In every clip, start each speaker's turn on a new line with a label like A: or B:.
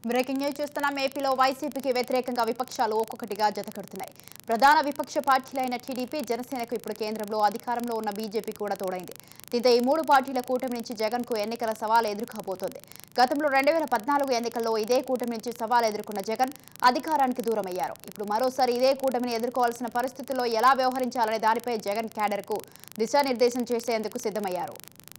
A: breaking news చూస్తున్నాం ఏపీలో వైసీపీకి వ్యతిరేకంగా విపక్షాలు ఒక్కొక్కటిగా జతకడుతున్నాయి ప్రధాన విపక్ష పార్టీలైన టీడీపీ జనసేనకు ఇప్పుడు కేంద్రంలో అధికారంలో ఉన్న బీజేపీ కూడా తోడైంది దీంతో ఈ మూడు పార్టీల కూటమి నుంచి జగన్ కు ఎన్నికల సవాల్ ఎదుర్కోబోతోంది గతంలో రెండు వేల పద్నాలుగు ఎన్నికల్లో ఇదే కూటమి నుంచి సవాల్ ఎదుర్కొన్న జగన్ అధికారానికి దూరమయ్యారు ఇప్పుడు మరోసారి ఇదే కూటమిని ఎదుర్కోవాల్సిన పరిస్థితుల్లో ఎలా వ్యవహరించాలనే దానిపై జగన్ క్యాడర్కు దిశానిర్దేశం చేసేందుకు సిద్ధమయ్యారు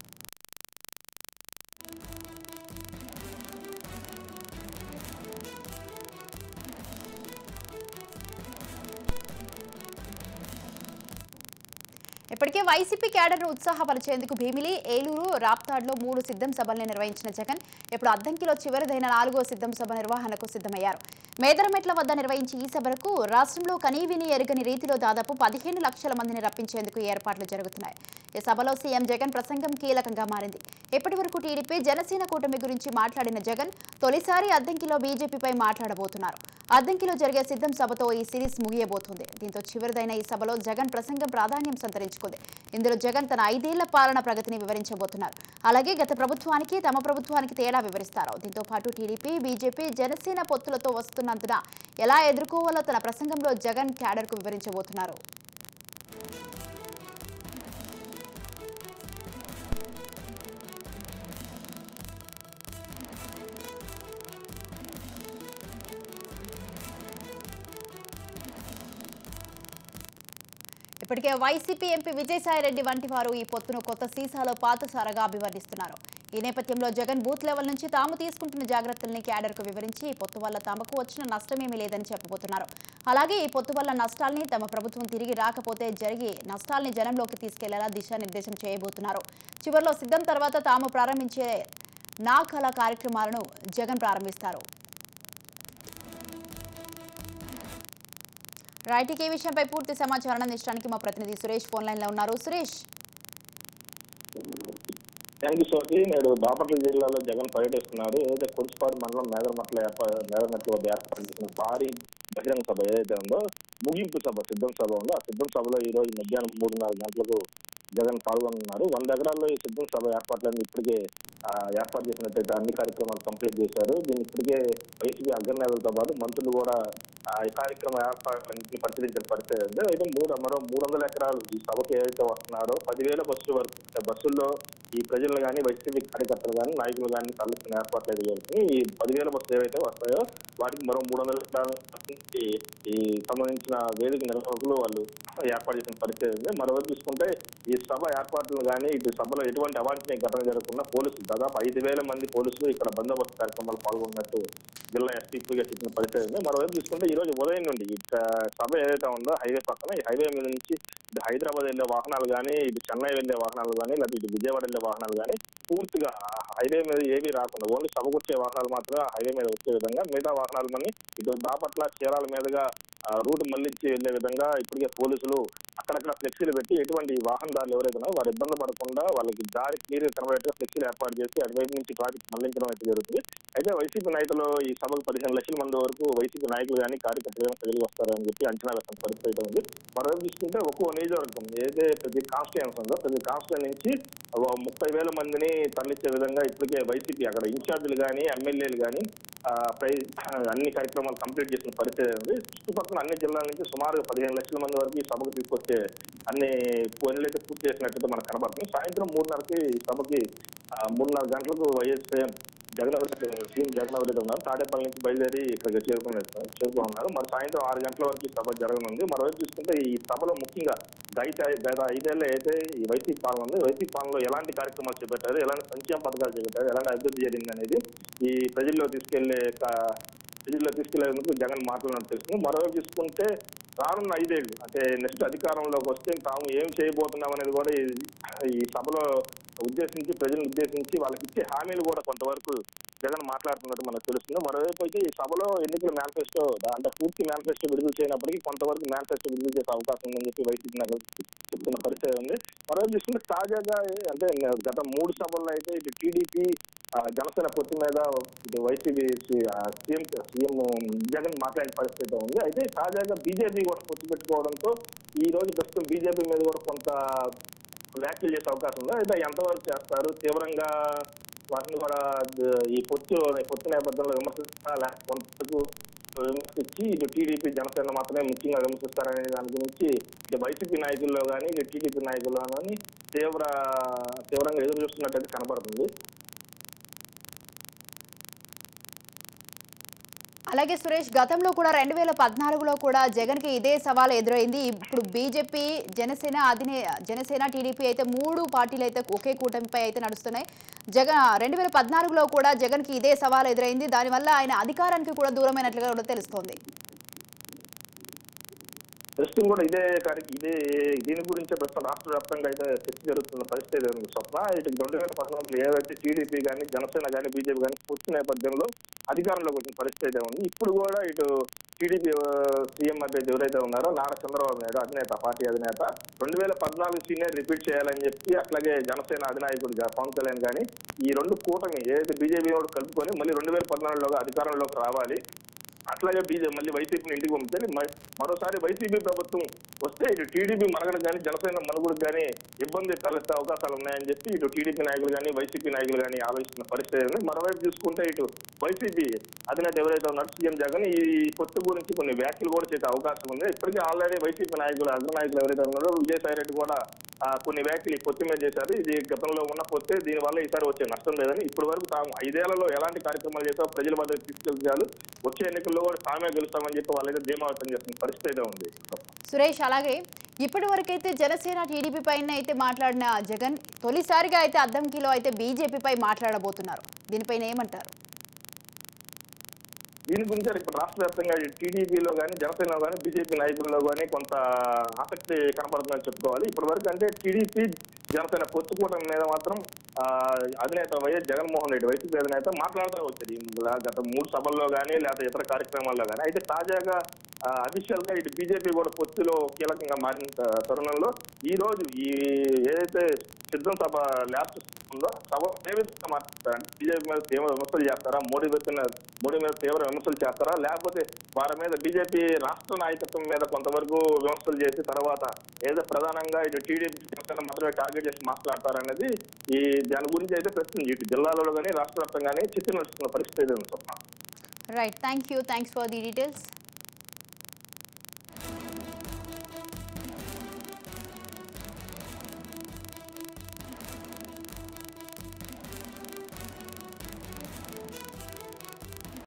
A: ఇప్పటికే వైసీపీ క్యాడర్ను ఉత్సాహపరిచేందుకు భీమిలి ఏలూరు రాప్తాడ్లో మూడు సిద్ధం సభల్ని నిర్వహించిన జగన్ ఇప్పుడు అద్దంకిలో చివరిదైన నాలుగో సిద్ధం సభ నిర్వహణకు సిద్ధమయ్యారు మేదరమెట్ల వద్ద నిర్వహించి ఈ సభలకు రాష్ట్రంలో కనీవిని ఎరుగని రీతిలో దాదాపు పదిహేను లక్షల మందిని రప్పించేందుకు ఏర్పాట్లు జరుగుతున్నాయి ఈ సభలో సీఎం జగన్ ప్రసంగం కీలకంగా మారింది ఇప్పటి వరకు టీడీపీ జనసేన కూటమి గురించి మాట్లాడిన జగన్ తొలిసారి అద్దంకిలో బీజేపీపై మాట్లాడబోతున్నారు అద్దంకిలో జరిగే సిద్ధం సభతో ఈ సిరీస్ ముగియబోతుంది దీంతో చివరిదైన ఈ సభలో జగన్ ప్రసంగం ప్రాధాన్యం సంతరించుకుంది ఇందులో జగన్ తన ఐదేళ్ల పాలన ప్రగతిని వివరించబోతున్నారు అలాగే గత ప్రభుత్వానికి తమ ప్రభుత్వానికి తేడా వివరిస్తారు దీంతో పాటు టీడీపీ బీజేపీ జనసేన పొత్తులతో వస్తున్నందున ఎలా ఎదుర్కోవాలో తన ప్రసంగంలో జగన్ క్యాడర్కు వివరించబోతున్నారు ఇప్పటికే వైసీపీ ఎంపీ విజయసాయిరెడ్డి వంటి వారు ఈ పొత్తును కొత్త సీసాలో పాతసారగా అభివర్ణిస్తున్నారు ఈ నేపథ్యంలో జగన్ బూత్ లెవెల్ నుంచి తాము తీసుకుంటున్న జాగ్రత్తల్ని క్యాడర్కు వివరించి ఈ పొత్తు వల్ల తమకు వచ్చిన నష్టమేమీ లేదని చెప్పబోతున్నారు అలాగే ఈ పొత్తు వల్ల నష్టాల్ని తమ ప్రభుత్వం తిరిగి రాకపోతే జరిగి నష్టాల్ని జనంలోకి తీసుకెళ్లేలా దిశానిర్దేశం చేయబోతున్నారు చివరిలో సిద్ధం తర్వాత తాము ప్రారంభించే నా కళ కార్యక్రమాలను జగన్ ప్రారంభిస్తారు రైట్ ఇక ఈ విషయంపై పూర్తి సమాచారం అందించడానికి మా ప్రతినిధి సురేష్ ఫోన్ లైన్ లో ఉన్నారు సురేష్
B: థ్యాంక్ యూ సోటి నేడు బాపట్ల జిల్లాలో జగన్ పర్యటిస్తున్నారు ఏదైతే కుర్చిపాడు మండలం మేదరమట్ల ఏర్పాటు మేదరమట్ల వద్ద ఏర్పాటు చేసిన భారీ బహిరంగ సభ ఏదైతే ఉందో ముగింపు సభ సిద్ధం సభ ఉందో ఆ సిద్ధం సభలో ఈ రోజు మధ్యాహ్నం మూడున్నర గంటలకు జగన్ పాల్గొనున్నారు వంద ఎకరాల్లో ఈ సిద్ధం సభ ఏర్పాట్లన్నీ ఇప్పటికే ఆ, ఏర్పాటు చేసినట్టయితే అన్ని కార్యక్రమాలు కంప్లీట్ చేశారు దీన్ని ఇప్పటికే వైసీపీ అగ్రనేతలతో పాటు మంత్రులు కూడా ఆ, ఈ కార్యక్రమం ఏర్పాట్లన్నింటినీ పరిశీలించిన పరిస్థితి ఉంది అయితే మూడు మరో మూడు వందల ఎకరాలు ఈ సభకి ఏదైతే వస్తున్నారో పదివేల బస్సుల వరకు అంటే బస్సుల్లో ఈ ప్రజలు కానీ వైసీపీ కార్యకర్తలు కానీ నాయకులు కానీ తరలిస్తున్న ఏర్పాట్లు అయితే జరుగుతున్నాయి ఈ పదివేల బస్సులు ఏవైతే వస్తాయో వాటికి మరో మూడు వందల ఎకరాల ఈ ఈ సంబంధించిన వేదిక నిర్వాహకులు వాళ్ళు ఏర్పాటు చేసిన పరిస్థితి ఉంది మరోవైపు చూసుకుంటే ఈ సభ ఏర్పాట్లు కానీ ఇటు సభలో ఎటువంటి అవాంఛనీయ ఘటన జరగకుండా పోలీసులు దాదాపు ఐదు వేల మంది పోలీసులు ఇక్కడ బందోబస్తు కార్యక్రమాలు పాల్గొన్నట్టు జిల్లా ఎస్పీగా చెప్పిన పరిస్థితి ఉంది మరోవైపు చూసుకుంటే ఈ రోజు ఉదయం నుండి ఈ స- సభ ఏదైతే ఉందో హైవే పక్కన ఈ హైవే మీద నుంచి ఇటు హైదరాబాద్ వెళ్ళే వాహనాలు కానీ ఇటు చెన్నై వెళ్ళే వాహనాలు కానీ లేదా ఇటు విజయవాడ వెళ్ళే వాహనాలు కానీ పూర్తిగా ఆ హైవే మీద ఏవి రాకుండా ఓన్లీ సభకు వచ్చే వాహనాలు మాత్రమే ఆ హైవే మీద వచ్చే విధంగా మిగతా వాహనాలు మని ఇటు బాపట్ల చీరాల మీదుగా ఆ, రూట్ మళ్లించి వెళ్లే విధంగా ఇప్పటికే పోలీసులు అక్కడక్కడ ఫ్లెక్సీలు పెట్టి ఎటువంటి వాహనదారులు ఎవరైతే ఉన్నారో వారు ఇబ్బంది పడకుండా వాళ్ళకి దారి క్లియర్ కనబడేట్టుగా ఫ్లెక్సీలు ఏర్పాటు చేసి అటువైపు నుంచి ట్రాఫిక్ మళ్లించడం అయితే జరుగుతుంది అయితే వైసీపీ నాయకులు ఈ సభకు పదిహేను లక్షల మంది వరకు వైసీపీ నాయకులు కానీ కార్యకర్తలు కానీ ప్రజలు వస్తారని చెప్పి అంచనా వేసిన పరిస్థితి అయితే ఉంది మరోవైపు చూసుకుంటే ఒక్కో నియోజకవర్గం ఏదైతే ప్రతి కాన్స్టిట్యూన్స్ ఉందో ప్రతి కాన్స్టిట్యూన్ నుంచి ఒక ముప్పై వేల మందిని తరలించే విధంగా ఇప్పటికే వైసీపీ అక్కడ ఇన్ఛార్జీలు కానీ ఎమ్మెల్యేలు కానీ అన్ని కార్యక్రమాలు కంప్లీట్ చేసిన పరిస్థితి ఉంది చుట్టుపక్కల అన్ని జిల్లాల నుంచి సుమారు పదిహేను లక్షల మంది వరకు ఈ సభకు తీసుకొచ్చే అన్ని పనులు అయితే పూర్తి చేసినట్టు మనకు కనబడుతుంది సాయంత్రం మూడున్నరకి ఈ సభకి ఆ, మూడున్నర గంటలకు వైఎస్ జగన్ సీఎం జగన్ రెడ్డి ఉన్నారు తాడేపల్లి నుంచి బయలుదేరి ఇక్కడికి చేరుకుని చేరుకున్నారు మరి సాయంత్రం ఆరు గంటల వరకు ఈ సభ జరగనుంది మరోవైపు చూసుకుంటే ఈ సభలో ముఖ్యంగా గత గత ఐదేళ్ల అయితే ఈ వైసీపీ పాలన ఉంది వైసీపీ పాలనలో ఎలాంటి కార్యక్రమాలు చేపట్టారు ఎలాంటి సంక్షేమ పథకాలు చేపట్టారు ఎలాంటి అభివృద్ధి జరిగింది అనేది ఈ ప్రజల్లో తీసుకెళ్లే క- ప్రజల్లో తీసుకెళ్లేందుకు జగన్ మాట్లాడినట్టు తెలుస్తుంది మరోవైపు చూసుకుంటే రానున్న ఐదేళ్లు అంటే నెక్స్ట్ అధికారంలోకి వస్తే తాము ఏం చేయబోతున్నాం అనేది కూడా ఈ- ఈ సభలో ఉద్దేశించి ప్రజలను ఉద్దేశించి వాళ్ళకి ఇచ్చే హామీలు కూడా కొంతవరకు జగన్ మాట్లాడుతున్నట్టు మనకు తెలుస్తుంది మరోవైపు అయితే ఈ సభలో ఎన్నికల మేనిఫెస్టో అంటే పూర్తి మేనిఫెస్టో విడుదల చేయనప్పటికీ కొంతవరకు మేనిఫెస్టో విడుదల చేసే అవకాశం ఉందని చెప్పి వైసీపీ నాకు చెప్తున్న పరిస్థితి ఉంది మరోవైపు చూసుకుంటే తాజాగా అంటే గత మూడు సభల్లో అయితే ఇటు టీడీపీ ఆ, జనసేన పొత్తు మీద ఇటు వైసీపీ సీఎం సీఎం జగన్ మాట్లాడిన పరిస్థితి ఉంది అయితే తాజాగా బీజేపీ కూడా పొత్తు పెట్టుకోవడంతో ఈ రోజు ప్రస్తుతం బీజేపీ మీద కూడా కొంత వ్యాఖ్యలు చేసే అవకాశం ఉంది అయితే ఎంతవరకు చేస్తారు తీవ్రంగా వాటిని కూడా ద- ఈ పొత్తు పొత్తు నేపథ్యంలో విమర్శిస్తా కొంతకు విమర్శించి ఇటు టీడీపీ జనసేన మాత్రమే ముఖ్యంగా విమర్శిస్తారనే దాని గురించి ఇటు వైసీపీ నాయకుల్లో కానీ ఇటు టీడీపీ నాయకుల్లో కానీ తీవ్ర తీవ్రంగా ఎదురు చూస్తున్నట్టయితే కనబడుతుంది
A: అలాగే సురేష్ గతంలో కూడా రెండు వేల పద్నాలుగులో కూడా జగన్కి ఇదే సవాల్ ఎదురైంది ఇప్పుడు బీజేపీ జనసేన అధినే జనసేన టీడీపీ అయితే మూడు పార్టీలు అయితే ఒకే కూటమిపై అయితే నడుస్తున్నాయి జగన్ రెండు వేల పద్నాలుగులో కూడా జగన్కి ఇదే సవాల్ ఎదురైంది దానివల్ల ఆయన అధికారానికి కూడా దూరమైనట్లుగా కూడా తెలుస్తోంది
B: ప్రస్తుతం కూడా ఇదే కార్య ఇదే దీని గురించే ప్రస్తుతం రాష్ట్ర వ్యాప్తంగా అయితే చర్చ జరుగుతున్న పరిస్థితి ఉంది స్వప్న ఇటు రెండు వేల పద్నాలుగులో ఏవైతే టీడీపీ కానీ జనసేన కానీ బీజేపీ కానీ పూర్తి నేపథ్యంలో అధికారంలోకి వచ్చిన పరిస్థితి అయితే ఉంది ఇప్పుడు కూడా ఇటు టీడీపీ సీఎం అభ్యర్థి ఎవరైతే ఉన్నారో నారా చంద్రబాబు నాయుడు అధినేత పార్టీ అధినేత రెండు వేల పద్నాలుగు సీనియర్ రిపీట్ చేయాలని చెప్పి అట్లాగే జనసేన అధినాయకుడు గా- పవన్ కళ్యాణ్ కానీ ఈ రెండు కూటమి ఏదైతే బీజేపీ కూడా కలుపుకొని మళ్ళీ రెండు వేల పద్నాలుగులో అధికారంలోకి రావాలి అట్లాగే బీజేపీ మళ్ళీ వైసీపీని ఇంటికి పంపితే మ- మరోసారి వైసీపీ ప్రభుత్వం వస్తే ఇటు టీడీపీ మరగడ కానీ జనసేన మనుగుడు కానీ ఇబ్బంది తలెత్తే అవకాశాలు ఉన్నాయని చెప్పి ఇటు టీడీపీ నాయకులు కానీ వైసీపీ నాయకులు కానీ ఆలోచిస్తున్న పరిస్థితి ఉంది మరోవైపు చూసుకుంటే ఇటు వైసీపీ అధినేత ఎవరైతే ఉన్నారో సీఎం జగన్ ఈ పొత్తు గురించి కొన్ని వ్యాఖ్యలు కూడా చేసే అవకాశం ఉంది ఇప్పటికీ ఆల్రెడీ వైసీపీ నాయకులు అగ్ర నాయకులు ఎవరైతే ఉన్నారో విజయసాయి రెడ్డి కూడా ఆ, కొన్ని వ్యాఖ్యలు ఈ పొత్తు మీద చేశారు ఇది గతంలో ఉన్న పొత్తే దీనివల్ల ఈసారి వచ్చే నష్టం లేదని ఇప్పటి వరకు తాము ఐదేళ్లలో ఎలాంటి కార్యక్రమాలు చేసామో ప్రజల మధ్య తీసుకెళ్తారు వచ్చే ఎన్నికల్లో కూడా తామే గెలుస్తామని చెప్పి వాళ్ళైతే ధీమా వ్యక్తం చేస్తున్న పరిస్థితి అయితే ఉంది
A: సురేష్ అలాగే ఇప్పటి వరకైతే జనసేన టీడీపీ పైన అయితే మాట్లాడిన జగన్ తొలిసారిగా అయితే అద్దంకిలో అయితే బీజేపీపై మాట్లాడబోతున్నారు దీనిపైన ఏమంటారు
B: దీని గురించి ఇప్పుడు రాష్ట్ర వ్యాప్తంగా టీడీపీలో కానీ జనసేనలో కానీ బీజేపీ నాయకుల్లో కానీ కొంత ఆసక్తి కనపడుతుందని చెప్పుకోవాలి ఇప్పటి వరకు అంటే టీడీపీ జనసేన పొత్తు కూటమి మీద మాత్రం ఆ, అధినేత వైఎస్ జగన్మోహన్ రెడ్డి వైసీపీ అధినేత మాట్లాడుతూ వచ్చారు ఈ గత మూడు సభల్లో కానీ లేదా ఇతర కార్యక్రమాల్లో కానీ అయితే తాజాగా అఫీషియల్ గా ఇటు బీజేపీ కూడా పొత్తులో కీలకంగా మారిన త- తరుణంలో ఈ రోజు ఈ ఏదైతే సిద్ధం సభ లాస్ట్ ఉందో సభ ఏ విధంగా మాట్లాడతారు బీజేపీ మీద తీవ్ర విమర్శలు చేస్తారా మోడీ మీద మోడీ మీద తీవ్ర విమర్శలు చేస్తారా లేకపోతే వారి మీద బీజేపీ రాష్ట్ర నాయకత్వం మీద కొంతవరకు విమర్శలు చేసి తర్వాత ఏదో ప్రధానంగా ఇటు టీడీపీ జనసేన మాత్రమే టార్గెట్ చేసి మాట్లాడతారనేది ఈ దాని గురించి అయితే ప్రస్తుతం ఇటు జిల్లాలో కానీ రాష్ట్ర వ్యాప్తంగానే చర్చ నడుస్తున్న పరిస్థితి అయితే ఉంది Swapna
A: right thank you thanks for the details